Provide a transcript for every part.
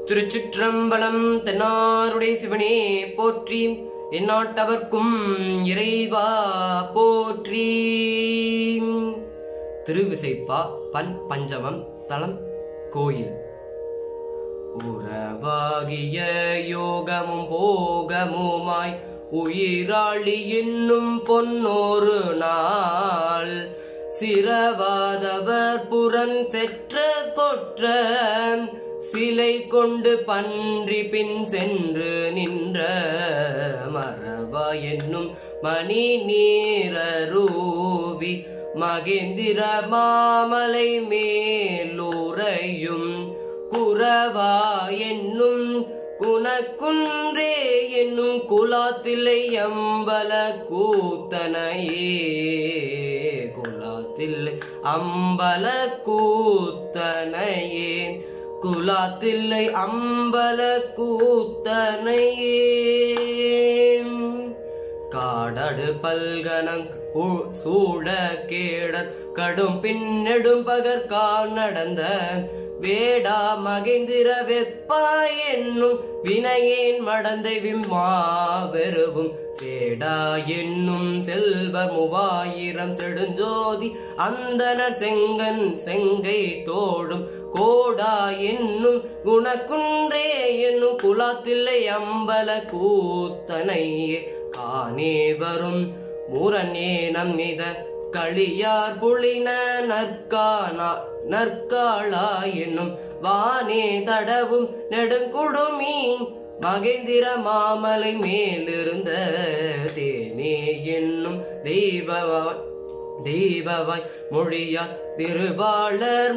திருச்சிற்றம்பலம் தென்னாருடைய சிவனே போற்றி எந்நாட்டவர்க்கும் இறைவா போற்றி திருவிசைப்பா பன் பஞ்சமம் தலம் கோயில் உறவாகிய யோகமும் போகமுமாய் உயிராளி என்னும் பொன்னொரு நாள் சிரவாதவர் புறஞ்செற்ற கொற்ற சிலை கொண்டு பன்றி பின் சென்று நின்ற மரபா என்னும் மணி நீரூவி மகேந்திர மாமலை மேலுறையும் குறவா என்னும் குணக்குன்றே என்னும் குலாத்திலை அம்பல கூத்தனையே குலாத்தில்லை அம்பல கூத்தனையே குலாத்தில்லை அம்பல கூத்தனையே காடடு பல்கணம் கு- சூழ கேடர் கடும் பின்னெடும் பகற்கால் நடந்த வேடா மகேந்திர வெப்பா என்னும் வினையேன் மடந்தை விம்மா வெறுவும் சேடா என்னும் செல்வ மூவாயிரம் செடுஞ்சோதி அந்தனர் செங்கன் செங்கை தோடும் கோடா என்னும் குணக்குன்றே என்னும் குலாத்தில்லை அம்பல கூத்தனையே காணே வரும் மூரனே நம்மித களியார் புளின நற்கானா நற்காளா என்னும் வானே தடவும் நெடுங்குடுமி மகேந்திர மாமலை மேலிருந்த தேனே என்னும் தெய்வ தெய்வவாய் மொழியார் திருவாளர்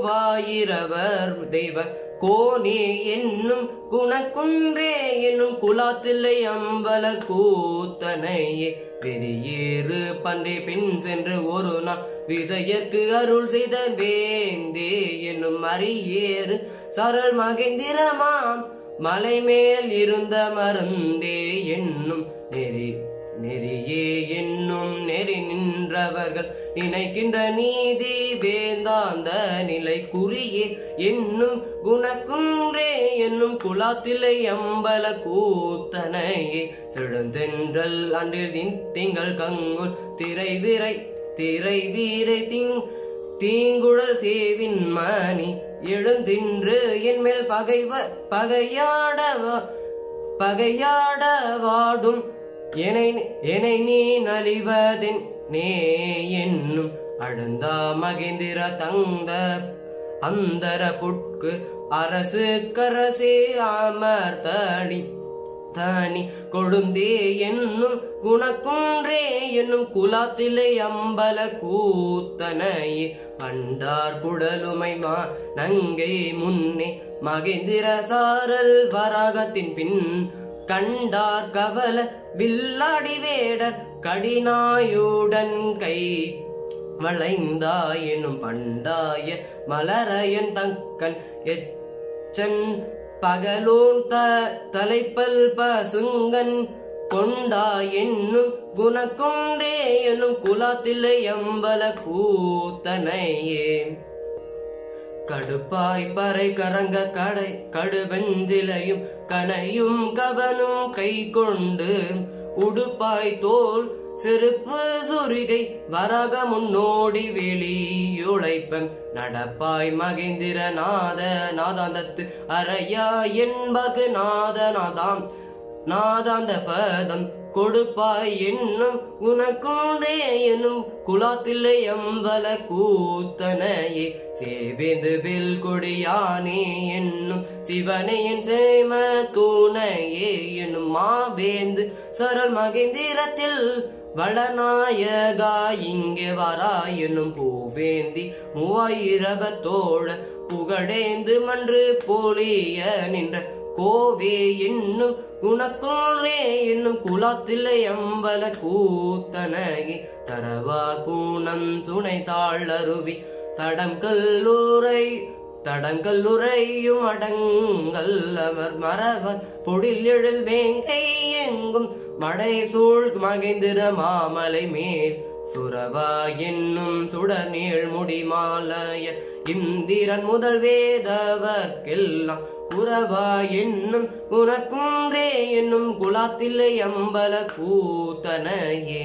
மூவாயிரவர் தெய்வ கோனே என்னும் குணக்குன்றே என்னும் குலாத்தில்லை அம்பல கூத்தனையே வெளியேறு பன்றி பின் சென்று ஒரு நாள் விசையற்கு அருள் செய்த வேந்தே என்னும் அரியேறு சரள் மகேந்திரமாம் மலை மேல் இருந்த மருந்தே என்னும் நெறி நெறியே என்னும் நெறி நின்றவர்கள் நினைக்கின்ற நீதி வேந்தாந்த நிலை குறியே என்னும் குணக்குன்றே என்னும் குலாத்திலை அம்பல கூத்தனையே செழுந்தென்றல் அன்றில் நின் திங்கள் கங்குல் திரை விரை திரை வீரை திங் தீங்குழல் சேவின் மணி எழுந்தின்று என் மேல் பகைவ பகையாடவா பகையாட வாடும் என்னை என்னை நீ நலிவதென் நே என்னும் அழுந்தா மகேந்திர தந்த அந்தர புட்கு அரசு கரசே அமர்த்தடி தனி கொழுந்தே என்னும் குணக்குன்றே என்னும் குலாத்திலை அம்பல கூத்தனையே பண்டார் குடலுமை மா நங்கை முன்னே மகேந்திர சாரல் வராகத்தின் பின் கண்டார் கவல வில்லாடி வேடர் கடினாயுடன் கை வளைந்தாய் எனும் பண்டாய மலரையன் தக்கன் எச்சன் பகலோன் த தலைப்பல் பசுங்கன் கொண்டா என்னும் குணக்குன்றே எனும் குலாத்திலை அம்பல கூத்தனையே கடுப்பாய் பறை கரங்க கடை கடுவெஞ்சிலையும் கனையும் கவனும் கை கொண்டு உடுப்பாய் தோல் செருப்பு சுரிகை வரக முன்னோடி வெளியுழைப்பம் நடப்பாய் மகேந்திர நாத நாதாந்தத்து அறையா என்பகு நாத நாதாம் நாதாந்த பதம் கொடுப்பாய் என்னும் குணக்குன்றே என்னும் குலாத்தில்லை அம்பல கூத்தனையே சேவேந்து வில் கொடியானே என்னும் சிவனே என் சேம தூணையே என்னும் மாவேந்து சரள் மகேந்திரத்தில் வளநாயகா இங்கே வரா என்னும் பூவேந்தி மூவாயிரவத்தோழ புகழேந்து மன்று போலிய நின்ற கோவே என்னும் குணக்குன்றே என்னும் குலாத்தில்லை அம்பல கூத்தனகி தரவா பூனம் துணை தாழருவி தடம் கல்லூரை தடங்கல்லுரையும் அடங்கல் அமர் மரவர் பொடில் எழில் வேங்கை எங்கும் மடை சூழ் மகிந்திர மாமலை மேல் சுரவா என்னும் சுடர் நீள் முடி மாலைய இந்திரன் முதல் வேதவர்க்கெல்லாம் குறவா என்னும் உனக்குன்றே என்னும் குலாத்தில்லை அம்பல கூத்தனையே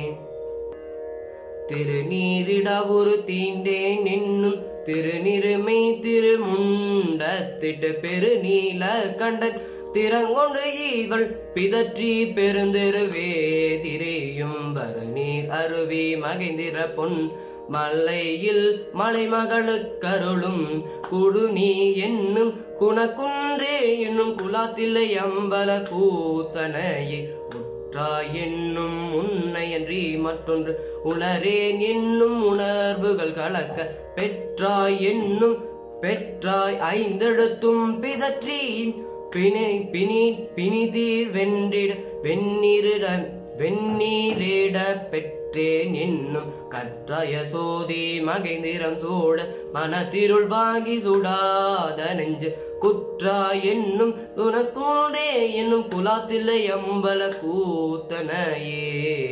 திருநீரிடவுரு தீண்டேன் என்னும் திருநிருமை திருமுண்டத்திட்டு பெருநீல கண்டன் திறங்கொண்டு ஈவள் பிதற்றி பெருந்தெருவே திரியும் வருநீர் அருவி மகைந்திர பொன் மலையில் மலைமகளுக்கருளும் குடுநீ என்னும் குணக்குன்றே என்னும் குலாத்தில்லை அம்பல கூத்தனையே உற்றாய் என்னும் உன்னையன்றி மற்றொன்று உணரேன் என்னும் உணர்வுகள் கலக்க பெற்றாய் என்னும் பெற்றாய் ஐந்தெழுத்தும் பிதற்றி பிணை பினி பிணிதீர் வென்றிட வெந்நீரிட வெந்நீரிட பெற்றேன் என்னும் கற்றாய சோதி மகைந்திரம் சூட மனத்திருள் வாங்கி சுடாத நெஞ்சு குற்றா என்னும் உனக்கூடே என்னும் குலாத்தில்லை அம்பல கூத்தனையே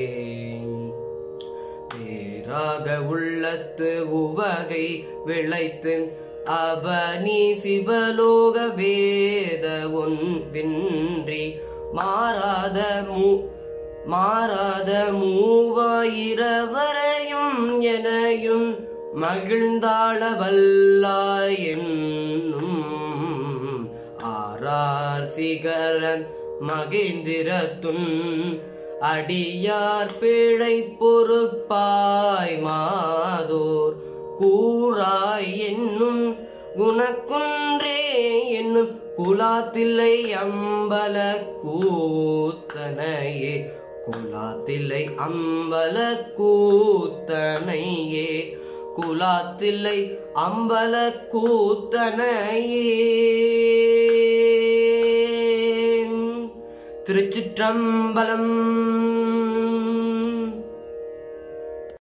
பேராக உள்ளத்து உவகை விளைத்து அவனி சிவலோக வேத ஒன் வென்றி மாறாத மூ மாறாத மூவாயிரவரையும் எனையும் மகிழ்ந்தாள வல்லாய் என்னும் ஆறார் சிகரன் மகேந்திரத்துன் அடியார் பிழை பொறுப்பாய் மாதோர் கூறாய் என்னும் உனக்குன்றே என்னும் குலாத்தில்லை அம்பல கூத்தனையே குலாத்தில்லை அம்பல கூத்தனையே குலாத்தில்லை அம்பல கூத்தனையே திருச்சிற்றம்பலம்